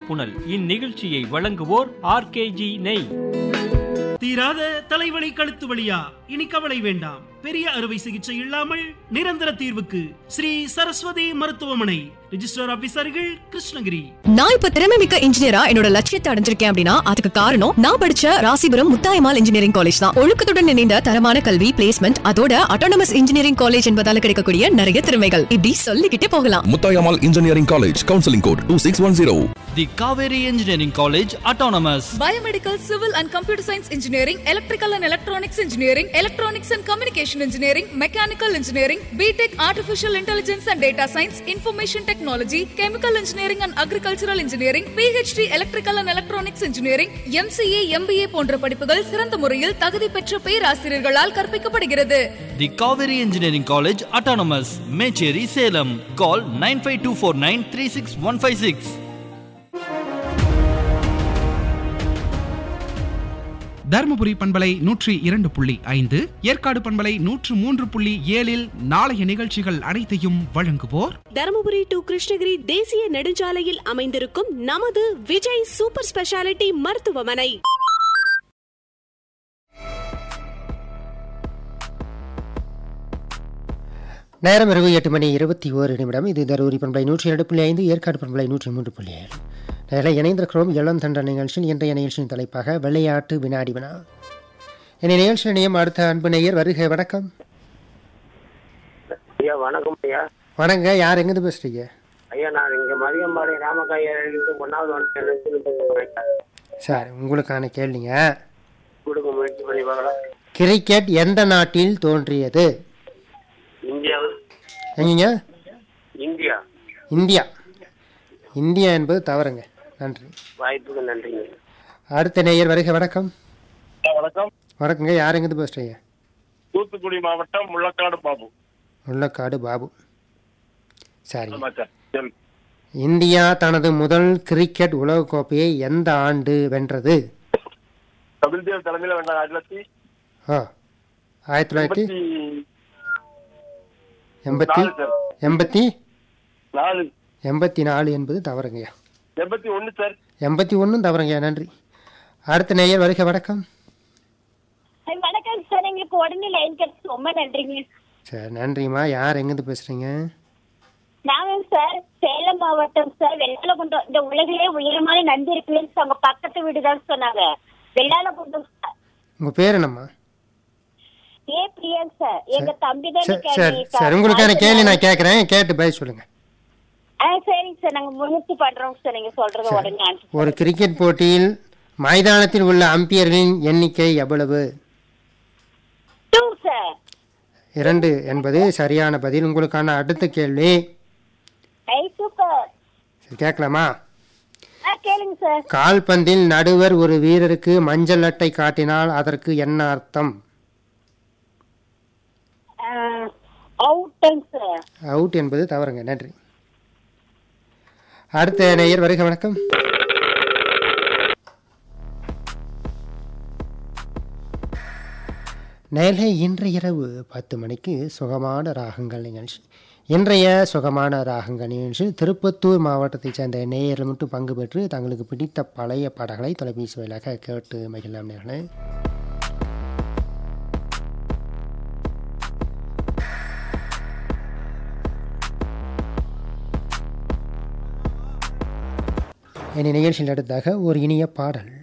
புனல் இந்நிகழ்ச்சியை வழங்குவோர் ஆர்கேஜி நெய் தீராத தலைவலி கழுத்து வலியா இனி கவலை வேண்டாம் பெரிய அறுவை சிகிச்சை இல்லாமல் நிரந்தர தீர்வுக்கு ஸ்ரீ சரஸ்வதி மருத்துவமனை ரிஜிஸ்டர் ஆபீசர்கள் கிருஷ்ணகிரி நான் இப்ப திறமை மிக்க இன்ஜினியரா என்னோட லட்சியத்தை அடைஞ்சிருக்கேன் அப்படின்னா அதுக்கு காரணம் நான் படிச்ச ராசிபுரம் முத்தாயமால் இன்ஜினியரிங் காலேஜ் தான் ஒழுக்கத்துடன் இணைந்த தரமான கல்வி பிளேஸ்மெண்ட் அதோட அட்டானமஸ் இன்ஜினியரிங் காலேஜ் என்பதால கிடைக்கக்கூடிய நிறைய திறமைகள் இப்படி சொல்லிக்கிட்டே போகலாம் Muthayammal engineering college counselling code two six one zero the Kaveri engineering college autonomous Biomedical, Civil and Computer Science Engineering, Electrical and Electronics Engineering, Electronics and Communication Engineering, Mechanical Engineering, BTech Artificial Intelligence and Data Science, Information Technology, Chemical Engineering and Agricultural Engineering, PhD Electrical and Electronics Engineering, MCA, MBA போன்ற படிப்புகள் சிறந்த முறையில் தகுதி பெற்ற பேராசிரியர்களால் கற்பிக்கப்படுகிறது the Kaveri engineering college autonomous Mecheri Salem call nine five two four nine three six one five six Dharmapuri பண்பலை நூற்றி இரண்டு புள்ளி ஐந்து ஏற்காடு பண்பலை நூற்று மூன்று புள்ளி ஏழில் நாளைய நிகழ்ச்சிகள் அனைத்தையும் வழங்குவோர் தருமபுரி டு கிருஷ்ணகிரி தேசிய நெடுஞ்சாலையில் அமைந்திருக்கும் நமது விஜய் சூப்பர் ஸ்பெஷாலிட்டி மருத்துவமனை நேரம் இரவு எட்டு மணி இருபத்தி ஓரு நிமிடம் இது தருமபுரி பண்பலை நூற்றி இரண்டு புள்ளி ஐந்து ஏற்காடு பண்பலை நூற்றி மூன்று புள்ளி ஏழு நேரில் இணைந்திருக்கிறோம் இளம் தண்ட நிகழ்ச்சியில் இன்றைய நிகழ்ச்சியின் தலைப்பாக விளையாட்டு வினாடி வினா இந்த நிகழ்ச்சி இணையம் அடுத்த அன்பு நேயர் வருக வணக்கம் ஐயா வணக்கம் ஐயா வணங்க யார் எங்கேருந்து பேசுறீங்க ஐயா நான் இங்க மதியம்பாடி ராமக்காயிலிருந்து ஒன்னாவது வந்து சார் உங்களுக்கான கேள்விங்க கொடுக்க முயற்சி பண்ணி பார்க்கலாம் கிரிக்கெட் எந்த நாட்டில் தோன்றியது இந்தியாவில் எங்கீங்க இந்தியா இந்தியா இந்தியா என்பது தவறுங்க நன்றி வாய்ப்புக்கு நன்றிங்க அடுத்த நேயர் வருக வணக்கம் வணக்கம் வணக்கங்க யார் எங்கேருந்து பேசுறீங்க தூத்துக்குடி மாவட்டம் முள்ளக்காடு பாபு முள்ளக்காடு பாபு சரி ஆமா சார் சரி. இந்தியா தனது முதல் கிரிக்கெட் உலகக்கோப்பையை எந்த ஆண்டு வென்றது கபில்தேவ் தலைமையில வேண்டாம் ஆயிரத்தி ஆ ஆயிரத்தி தொள்ளாயிரத்தி எண்பத்தி நாலு சார் எண்பத்தி நாலு எண்பத்தி நாலு என்பது தவறுங்கய்யா எண்பத்தி ஒண்ணு சார் எண்பத்தி ஒன்றும் தவறுங்கய்யா நன்றி அடுத்த நேயர் வருக வணக்கம் வணக்கம் சார் எங்களுக்கு உடனே லைன் கிடைச்சு ரொம்ப நன்றிங்க சரி நன்றிம்மா யார் எங்கேருந்து பேசுறீங்க நாங்க சார் சேலம் மாவட்டம் சார் வெள்ளாலகுண்டம் இந்த உலகிலே உயரமான நந்தி இருக்குன்னு அவங்க பக்கத்து வீடு தான் சொன்னாங்க வெள்ளாலகுண்டம் சார் உங்கள் பேர் என்னம்மா ஏ பிரியன் சார் எங்க தம்பி தான் சரி சரி சரி உங்களுக்கான கேள்வி நான் கேட்குறேன் கேட்டு பதில் சொல்லுங்க சரிங்க சார் நாங்க முயற்சி பண்றோம் சார் நீங்க சொல்றத உடனே answer. ஒரு கிரிக்கெட் போட்டியில் மைதானத்தில் உள்ள அம்பியர்களின் எண்ணிக்கை எவ்வளவு Two, சார் இரண்டு என்பது சரியான பதில் உங்களுக்கான அடுத்த கேள்வி ஐ சூப்பர் சரி, கேட்கலாமா ஆ கேளுங்க சார் கால்பந்தில் நடுவர் ஒரு வீரருக்கு மஞ்சள் அட்டை காட்டினால் அதற்கு என்ன அர்த்தம் அவுட்டுங்க சார் அவுட் என்பது தவறுங்க நன்றி அடுத்த நேயர் வருக வணக்கம் நேரே இன்று இரவு பத்து மணிக்கு சுகமான ராகங்கள் நிகழ்ச்சி இன்றைய சுகமான ராகங்கள் நிகழ்ச்சி திருப்பத்தூர் மாவட்டத்தைச் சேர்ந்த நேயர்கள் மட்டும் பங்கு பெற்று தங்களுக்கு பிடித்த பழைய பாடல்களை தொலைபேசி வாயிலாக கேட்டு மகிழலாம் நேர்களே என் நிகழ்ச்சியில் அடுத்தாக ஒரு இனிய பாடல்